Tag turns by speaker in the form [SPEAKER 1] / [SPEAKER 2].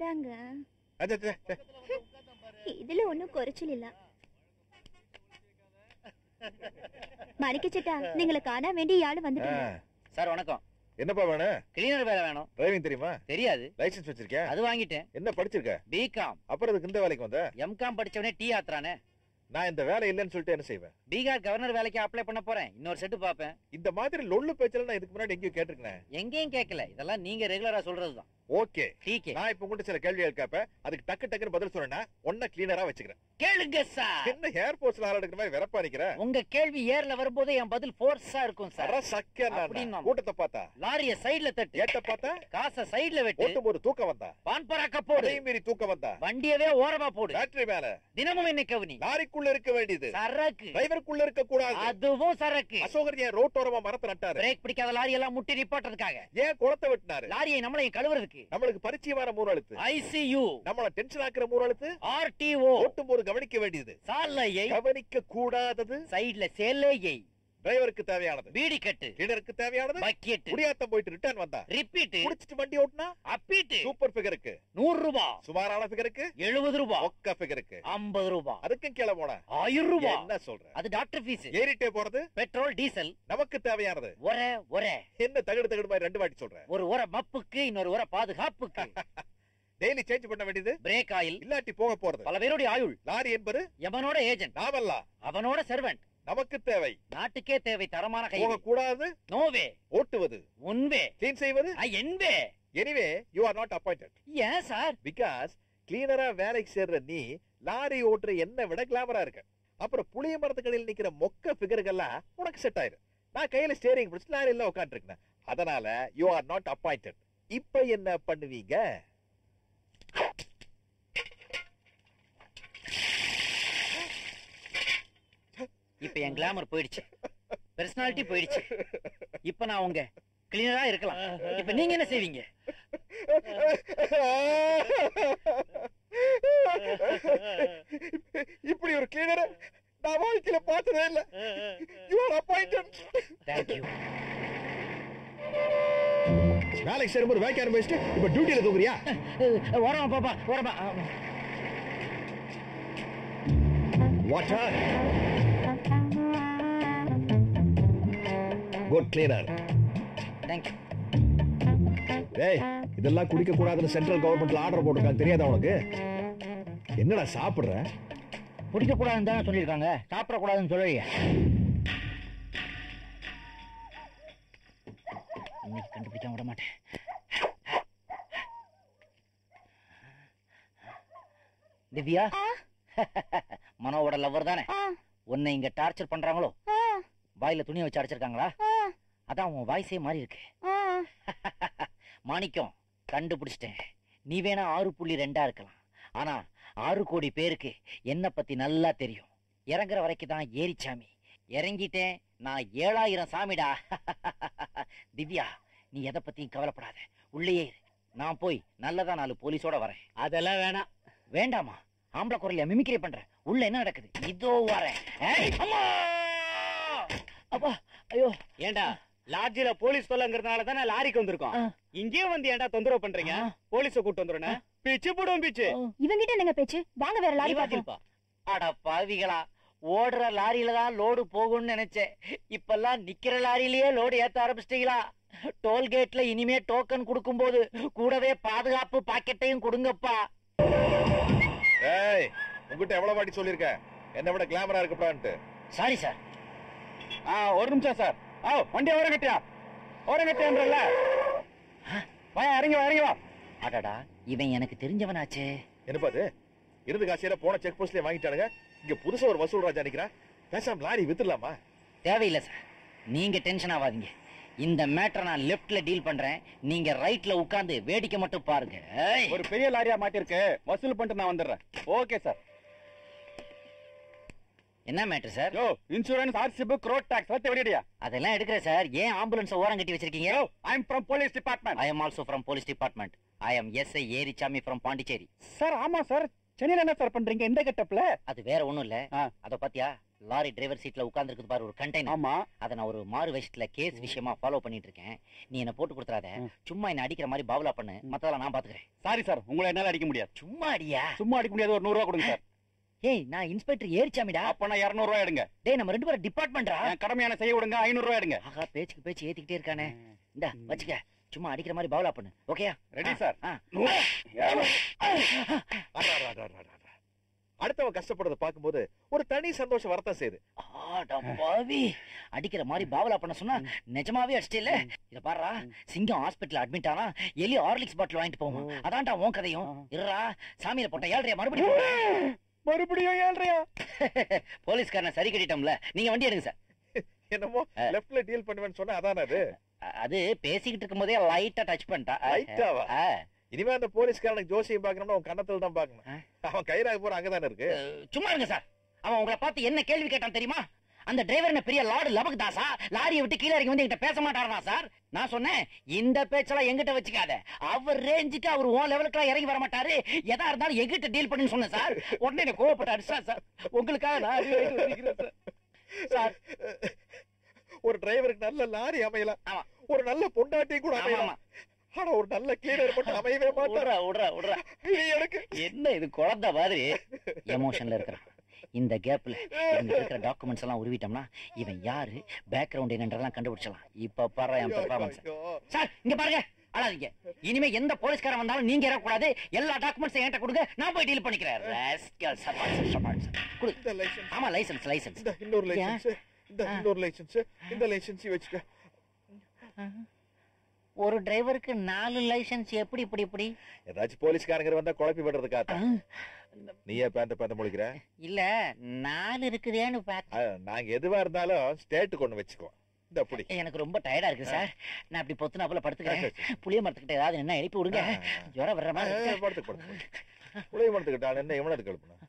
[SPEAKER 1] இந்தாங்க
[SPEAKER 2] அது, அது, அது.
[SPEAKER 1] இதுல ஒண்ணும் குறைச்சல் இல்ல மணிக்கச்சிட்டா நீங்களை காண வேண்டிய ஆளு
[SPEAKER 2] ஆ,
[SPEAKER 1] வந்துட்டாங்க
[SPEAKER 3] சார் வணக்கம்
[SPEAKER 2] என்னப்பா வேணும்
[SPEAKER 3] கிளீனர் வேலை வேணும்
[SPEAKER 2] டிரைவிங் தெரியுமா
[SPEAKER 3] தெரியாது
[SPEAKER 2] லைசென்ஸ் வச்சிருக்கியா
[SPEAKER 3] அது வாங்கிட்டேன்
[SPEAKER 2] என்ன படிச்சிருக்க
[SPEAKER 3] பிகாம்
[SPEAKER 2] அப்புறம் இதுக்கு இந்த வேலைக்கு வந்த
[SPEAKER 3] எம்காம் படிச்சவனே டீ ஆத்துறானே
[SPEAKER 2] நான் இந்த வேலை இல்லைன்னு சொல்லிட்டு என்ன செய்வேன்
[SPEAKER 3] பீகார் கவர்னர் வேலைக்கு அப்ளை பண்ண போறேன் இன்னொரு செட்டு பாப்பேன்
[SPEAKER 2] இந்த மாதிரி லொள்ளு பேச்சல நான் இதுக்கு முன்னாடி எங்கேயும் கேட்டிருக்கேன்
[SPEAKER 3] எங்கேயும் கேட்கல இதெல்லாம் நீங்க ரெகுலரா சொல்றதுதான்
[SPEAKER 2] ஓகே
[SPEAKER 3] டீக்கே
[SPEAKER 2] நான் இப்ப உங்ககிட்ட சில கேள்விகள் கேட்பேன் அதுக்கு டக்கு டக்குன்னு பதில் சொன்னா ஒன்ன கிளீனரா வச்சுக்கிறேன்
[SPEAKER 3] கேளுங்க சார்
[SPEAKER 2] என்ன ஏர்போர்ட்ஸ்ல ஆள் எடுக்கிற மாதிரி வெறப்பா நிக்கிற
[SPEAKER 3] உங்க கேள்வி ஏர்ல வரும்போது என் பதில் ஃபோர்ஸா இருக்கும் சார்
[SPEAKER 2] அற சக்க
[SPEAKER 3] அப்படின்னா.
[SPEAKER 2] கூட்டத்தை பார்த்தா
[SPEAKER 3] லாரிய சைடுல தட்டு
[SPEAKER 2] ஏட்ட பார்த்தா
[SPEAKER 3] காச சைடுல வெட்டு
[SPEAKER 2] ஓட்டும் போது தூக்கம் வந்தா
[SPEAKER 3] பான் பராக்க போடு
[SPEAKER 2] அதையும் மீறி தூக்கம் வந்தா
[SPEAKER 3] வண்டியவே ஓரமா போடு
[SPEAKER 2] பேட்டரி மேல
[SPEAKER 3] தினமும் என்ன கவனி
[SPEAKER 2] லாரிக்குள்ள இருக்க வேண்டியது
[SPEAKER 3] சரக்கு
[SPEAKER 2] டிரைவருக்குள்ள இருக்க கூடாது
[SPEAKER 3] அதுவும் சரக்கு
[SPEAKER 2] அசோகர் ஏன் ரோட்டோரமா மரத்தை நட்டாரு
[SPEAKER 3] பிரேக் பிடிக்காத லாரி எல்லாம் முட்டி நிப்பாட்டுறதுக்காக
[SPEAKER 2] ஏன் குளத்தை வெட்டினாரு
[SPEAKER 3] லாரியை நம்மளையும் கழுவுறதுக்கு
[SPEAKER 2] நம்மளுக்கு பரிச்சயமான மூணு எழுத்து
[SPEAKER 3] ஐசியூ
[SPEAKER 2] நம்மள டென்ஷன் ஆக்குற மூணு எழுத்து
[SPEAKER 3] ஆர்டிஓ
[SPEAKER 2] ஓட்டும் போது கவனிக்க வேண்டியது
[SPEAKER 3] சாலையை
[SPEAKER 2] கவனிக்க கூடாதது
[SPEAKER 3] சைடுல சேலையை
[SPEAKER 2] டிரைவருக்கு தேவையானது
[SPEAKER 3] பீடி கட்டு
[SPEAKER 2] கிணருக்கு தேவையானது
[SPEAKER 3] பக்கெட்
[SPEAKER 2] குடியாத்தம் போயிட்டு ரிட்டர்ன் வந்தா
[SPEAKER 3] ரிப்பீட்
[SPEAKER 2] குடிச்சிட்டு வண்டி ஓட்டுனா
[SPEAKER 3] அப்பீட்டு
[SPEAKER 2] சூப்பர் பிகருக்கு
[SPEAKER 3] நூறு ரூபாய்
[SPEAKER 2] சுமாரான பிகருக்கு
[SPEAKER 3] எழுபது ரூபாய்
[SPEAKER 2] ஒக்க பிகருக்கு
[SPEAKER 3] ஐம்பது ரூபாய்
[SPEAKER 2] அதுக்கும் கீழே போன
[SPEAKER 3] ஆயிரம் ரூபாய்
[SPEAKER 2] என்ன சொல்ற
[SPEAKER 3] அது டாக்டர் ஃபீஸ்
[SPEAKER 2] ஏறிட்டே போறது
[SPEAKER 3] பெட்ரோல் டீசல்
[SPEAKER 2] நமக்கு தேவையானது
[SPEAKER 3] ஒர ஒர
[SPEAKER 2] என்ன தகடு தகடு மாதிரி ரெண்டு வாட்டி சொல்ற
[SPEAKER 3] ஒரு உர மப்புக்கு இன்னொரு உர பாதுகாப்புக்கு
[SPEAKER 2] டெய்லி சேஞ்ச் பண்ண வேண்டியது
[SPEAKER 3] பிரேக் ஆயில்
[SPEAKER 2] இல்லாட்டி போக போறது
[SPEAKER 3] பல பேருடைய ஆயுள்
[SPEAKER 2] லாரி என்பது
[SPEAKER 3] எவனோட ஏஜென்ட்
[SPEAKER 2] நாமல்லா
[SPEAKER 3] அவனோட சர்வெண்ட்
[SPEAKER 2] நமக்கு தேவை
[SPEAKER 3] நாட்டுக்கே தேவை தரமான கை
[SPEAKER 2] போக கூடாது
[SPEAKER 3] நோவே
[SPEAKER 2] ஓட்டுவது
[SPEAKER 3] உன்வே
[SPEAKER 2] கிளீன் செய்வது
[SPEAKER 3] ஐ, என்பே
[SPEAKER 2] anyway you are not appointed
[SPEAKER 3] ஏன் சார்
[SPEAKER 2] பிகாஸ் கிளீனரா வேலைக்கு சேர்ற நீ லாரி ஓட்டுற என்ன விட கிளாமரா இருக்க அப்புறம் புளிய மரத்துக்கடையில் நிக்கிற மொக்க பிகர்கள்லாம் உனக்கு செட் ஆயிரு நான் கையில ஸ்டேரிங் பிடிச்சு லாரியில உட்காந்துருக்கேன் அதனால யூ ஆர் நாட் அப்பாயிண்டட் இப்ப என்ன பண்ணுவீங்க
[SPEAKER 3] இப்ப என் கிளாமர் போயிடுச்சு பெர்சனாலிட்டி போயிடுச்சு இப்ப நான் உங்க கிளீனரா இருக்கலாம் இப்ப நீங்க என்ன செய்வீங்க
[SPEAKER 2] இப்படி ஒரு கிளீனரை நான் வாழ்க்கையில பார்த்ததே இல்ல யூ ஆர் அப்பாயிண்டட்
[SPEAKER 3] தேங்க்யூ
[SPEAKER 2] வேலைக்கு சேரும்போது வேலைக்கு ஆரம்பிச்சுட்டு இப்ப டியூட்டியில தூக்குறியா
[SPEAKER 3] ஓரமா பாப்பா ஓரமா
[SPEAKER 2] வாட்டர் குட் கிளீனர்
[SPEAKER 3] தேங்க்யூ
[SPEAKER 2] டேய் இதெல்லாம் குடிக்க கூடாதுன்னு சென்ட்ரல் கவர்மெண்ட்ல ஆர்டர் போட்டிருக்காங்க தெரியாதா உனக்கு என்னடா சாப்பிடுற
[SPEAKER 3] குடிக்க கூடாதுன்னு தானே சொல்லியிருக்காங்க சாப்பிட கூடாதுன்னு சொல்லலையே இன்னைக்கு கண்டுபிடிக்காம விட மாட்டேன் திவ்யா
[SPEAKER 1] ஆ,
[SPEAKER 3] மனோவோட லவ்வர் தானே
[SPEAKER 1] ஆ,
[SPEAKER 3] உன்னை இங்க டார்ச்சர் பண்றாங்களோ
[SPEAKER 1] ஆ,
[SPEAKER 3] வாயில துணியை வச்சு அடைச்சிருக்காங்களா
[SPEAKER 1] ஆ,
[SPEAKER 3] அதான் உன் வாய்ஸே மாறி இருக்கு
[SPEAKER 1] ஆ.
[SPEAKER 3] மாணிக்கம் கண்டுபிடிச்சிட்டேன் நீ வேணா ஆறு புள்ளி ரெண்டா இருக்கலாம் ஆனா ஆறு கோடி பேருக்கு என்ன பத்தி நல்லா தெரியும் இறங்குற வரைக்கும் தான் ஏரிச்சாமி இறங்கிட்டேன் நான் ஏழாயிரம் சாமிடா திவ்யா நீ எதை பத்தியும் கவலைப்படாத உள்ளேயே இரு. நான் போய் நல்லதா நாலு போலீஸோட வரேன்
[SPEAKER 4] அதெல்லாம் வேணாம்
[SPEAKER 3] வேண்டாமா ஆம்பளை குரல்ல மிமிக்ரி பண்றேன் உள்ள என்ன நடக்குது இதோ வரேன் ஏய், அம்மா! அப்பா ஐயோ
[SPEAKER 4] ஏண்டா லாட்ஜில போலீஸ் தொல்லங்கிறதுனால தானே லாரிக்கு வந்திருக்கோம்
[SPEAKER 3] ஆ.
[SPEAKER 4] இங்கேயும் வந்து ஏன்டா தொந்தரவு பண்றீங்க
[SPEAKER 3] ஆ.
[SPEAKER 4] போலீஸ கூட்டு வந்துருன பிச்சு போடுவோம் பிச்சு
[SPEAKER 1] இவங்கிட்ட என்னங்க பேச்சு வாங்க வேற லாரி
[SPEAKER 4] நீ வா
[SPEAKER 1] பார்ப்போம்
[SPEAKER 4] சில்பா.
[SPEAKER 3] அட பாவிகளா ஓடுற லாரியில தான் லோடு போகும்னு நினைச்சேன் இப்பெல்லாம் நிக்கிற லாரியிலேயே லோடு ஏத்த ஆரம்பிச்சிட்டீங்களா டோல்கேட்ல இனிமே டோக்கன் கொடுக்கும்போது கூடவே பாதுகாப்பு பாக்கெட்டையும் கொடுங்கப்பா
[SPEAKER 2] ஏய் உங்ககிட்ட எவ்வளவு வாட்டி சொல்லிருக்கேன் என்ன விட கிளாமரா இருக்கப்பான்ட்டு
[SPEAKER 3] சாரி சார்
[SPEAKER 4] ஆ ஒரு நிமிஷம் சார் ஆ வண்டி ஓரம் கட்டியா ஓரம் கட்டியான்றல வா இறங்கி வா இறங்கி வா
[SPEAKER 3] அடடா இவன் எனக்கு தெரிஞ்சவனாச்சே
[SPEAKER 2] என்னப்பா அது இருந்து காசியில போன செக் போஸ்ட்லயே வாங்கிட்டானுங்க இங்க புதுசா ஒரு வசூல் ராஜா நிக்கிறான் பேசாம லாரி வித்துடலாமா
[SPEAKER 3] தேவையில்லை சார் நீங்க டென்ஷன் ஆகாதீங்க இந்த மேட்டரை நான் லெஃப்ட்ல டீல் பண்றேன் நீங்க ரைட்ல உட்கார்ந்து வேடிக்கை மட்டும் பாருங்க ஏய்.
[SPEAKER 4] ஒரு பெரிய லாரியா மாட்டிருக்கு வசூல் பண்ணிட்டு நான் வந்துடுறேன் ஓகே சார்
[SPEAKER 3] என்ன மேட்டர் சார்
[SPEAKER 4] யோ insurance RC book road tax வச்சு விடியா
[SPEAKER 3] அதெல்லாம் எடுக்கிறேன் சார் ஏன் ஆம்புலன்ஸ் ஓரம் கட்டி வச்சிருக்கீங்க
[SPEAKER 4] யோ I am from police department
[SPEAKER 3] I am also from police department I am S I Erichami from Pondicherry
[SPEAKER 4] sir ஆமா சார் சென்னையில என்ன சார் பண்றீங்க இந்த கெட்டப்ல
[SPEAKER 3] அது வேற ஒண்ணும் இல்ல
[SPEAKER 4] ஆ.
[SPEAKER 3] அத பாத்தியா லாரி டிரைவர் சீட்ல உட்கார்ந்துருக்கு பாரு ஒரு கண்டெய்னர்
[SPEAKER 4] ஆமா
[SPEAKER 3] அதை நான் ஒரு மாறு விஷயத்துல கேஸ் விஷயமா ஃபாலோ பண்ணிட்டு இருக்கேன் நீ என்ன போட்டு கொடுத்துறாத
[SPEAKER 4] ம்.
[SPEAKER 3] சும்மா என்ன அடிக்கிற மாதிரி பாவலா பண்ணு மத்ததெல்லாம் நான் பாத்துக்கிறேன்
[SPEAKER 4] சாரி சார் உங்களை என்னால அடிக்க முடியாது
[SPEAKER 3] சும்மா அடியா
[SPEAKER 4] சும்மா அடிக்க முடியாது ஒரு நூறு ரூபா கொடுங்க சார்
[SPEAKER 3] ஏய் நான் இன்ஸ்பெக்டர் ஏறிச்சாமிடா
[SPEAKER 4] அப்ப நான் இருநூறு ரூபாய் எடுங்க
[SPEAKER 3] டேய் நம்ம ரெண்டு பேரும் டிபார்ட்மெண்ட்ரா
[SPEAKER 4] என் கடமையான செய்ய விடுங்க ஐநூறு ரூபாய் எடுங்க
[SPEAKER 3] ஆகா பேச்சுக்கு பேச்சு ஏத்திக்கிட்டே இருக்கானே இந்தா வச்சுக்க சும்மா அடிக்கிற மாதிரி பாவலா பண்ணு ஓகேயா
[SPEAKER 4] ரெடி சார்
[SPEAKER 3] ஆ.
[SPEAKER 4] நூறு இருநூறு.
[SPEAKER 2] அடா, அடா, அடா, அடா, அடா. அடுத்தவன் கஷ்டப்படுறத பார்க்கும்போது ஒரு தனி சந்தோஷம் வரத்தான் செய்யுது
[SPEAKER 3] ஆடா பாவி அடிக்கிற மாதிரி பாவலா பண்ண சொன்னா நிஜமாவே அடிச்சிட்டே இத பாருடா சிங்கம் ஹாஸ்பிடல் அட்மிட் ஆனா எலி ஹார்லிக்ஸ் பாட்டில் வாங்கிட்டு போவோம் அதான்டா உன் கதையும் இருடா சாமியில போட்ட ஏழ்றையா மறுபடியும் போடுறேன்.
[SPEAKER 4] மறுபடியும் ஏழ்றையா
[SPEAKER 3] போலீஸ்காரனை சரி கட்டிட்டோம்ல நீங்க வண்டி எடுங்க சார்
[SPEAKER 2] என்னமோ
[SPEAKER 3] ஆ.
[SPEAKER 2] லெஃப்ட்ல டீல் பண்ணுவேன்னு சொன்னா அதானே அது
[SPEAKER 3] அ- அது பேசிக்கிட்டு இருக்கும் போதே லைட்டா டச் பண்ணிட்டா
[SPEAKER 2] லைட்டாவா?
[SPEAKER 3] ஆ.
[SPEAKER 2] இனிமே அந்த போலீஸ்காரனுக்கு ஜோசியம் பாக்கணும்னா உன் கண்ணத்துல தான்
[SPEAKER 3] ஆ.
[SPEAKER 2] பாக்கணும் அவன் கைராக போற அங்கதானே இருக்கு
[SPEAKER 3] அஹ், சும்மா இருங்க சார் அவன் உங்களை பார்த்து என்ன கேள்வி கேட்டான் தெரியுமா அந்த டிரைவர் என்ன பெரிய லார்டு லபக் தாசா லாரியை விட்டு கீழே இறங்கி வந்து என்கிட்ட பேச மாட்டாரா சார் நான் சொன்னேன் இந்த பேச்செல்லாம் எங்கிட்ட வச்சுக்காத அவர் ரேஞ்சுக்கு அவர் ஓ லெவலுக்குலாம் இறங்கி வர மாட்டாரு எதா இருந்தாலும் எங்கிட்ட டீல் பண்ணுன்னு சொன்னேன் சார் உடனே என்ன கோவப்பட்டு அடிச்சா சார் உங்களுக்காக நான் அடி வாங்கிட்டு வந்திருக்கிறேன் சார். சார்
[SPEAKER 2] ஒரு டிரைவருக்கு நல்ல லாரி அமையலாம்
[SPEAKER 3] ஆமா.
[SPEAKER 2] ஒரு நல்ல பொண்டாட்டி கூட
[SPEAKER 3] ஆமா,
[SPEAKER 2] அமையலாம்
[SPEAKER 3] ஆமா.
[SPEAKER 2] ஆனா ஒரு நல்ல கிளீனர் மட்டும் அமையவே மாட்டான்
[SPEAKER 3] விட்றா விட்றா விட்றா
[SPEAKER 2] நீ எனக்கு
[SPEAKER 3] என்ன இது குழந்தை மாதிரி எமோஷன்ல இருக்கிற இந்த கேப்ல இவங்க இருக்கிற டாக்குமெண்ட்ஸ் எல்லாம் உருவிட்டோம்னா இவன் யாரு பேக்ரவுண்ட் என்னன்றதெல்லாம் கண்டுபிடிச்சலாம் இப்ப பாரு என் பெர்ஃபார்மன்ஸ்
[SPEAKER 2] ஐயோ,
[SPEAKER 3] சார் இங்க பாருங்க அழாதீங்க இனிமே எந்த போலீஸ்காரன் வந்தாலும் நீங்க ஏறக்கூடாது எல்லா டாக்குமெண்ட்ஸ் என்கிட்ட கொடுங்க நான் போய் டீல் பண்ணிக்கிறேன் rascal, சபாஷ், சபாஷ். கொடு.
[SPEAKER 2] இந்த லைசன்ஸ்
[SPEAKER 3] ஆமா லைசன்ஸ் லைசன்ஸ்
[SPEAKER 2] இந்த இன்னொரு
[SPEAKER 3] ஏன்?
[SPEAKER 2] லைசன்ஸ் இந்த
[SPEAKER 3] ஆ.
[SPEAKER 2] இன்னொரு லைசன்ஸ் இந்த லைசன்ஸ் வச்சுக்க
[SPEAKER 3] ஒரு டிரைவருக்கு நாலு லைசன்ஸ் எப்படி இப்படி இப்படி
[SPEAKER 2] ஏதாச்சும் போலீஸ்காரங்க வந்தா குழப்பி விடுறதுக்காக
[SPEAKER 3] ஆ,
[SPEAKER 2] நீயே பேந்த பேந்த முழிக்கிற
[SPEAKER 3] இல்ல நாலு இருக்குதேன்னு பார்த்து
[SPEAKER 2] ஆ, நாங்க எதுவா இருந்தாலும் ஸ்டேட்டுக்கு ஒண்ணு வச்சுக்கோ இந்த அப்படி
[SPEAKER 3] எனக்கு ரொம்ப டயர்டா இருக்கு சார் நான் அப்படி பொத்துனா போல படுத்துக்கிறேன் புளிய மரத்துக்கிட்ட ஏதாவது என்ன எழுப்பி விடுங்க ஜுரம் வர்ற மாதிரி இருக்கு.
[SPEAKER 2] படுத்து படுத்து புளிய மரத்துக்கிட்டான் என்ன எவனை எடுக்க எழுப்பணும்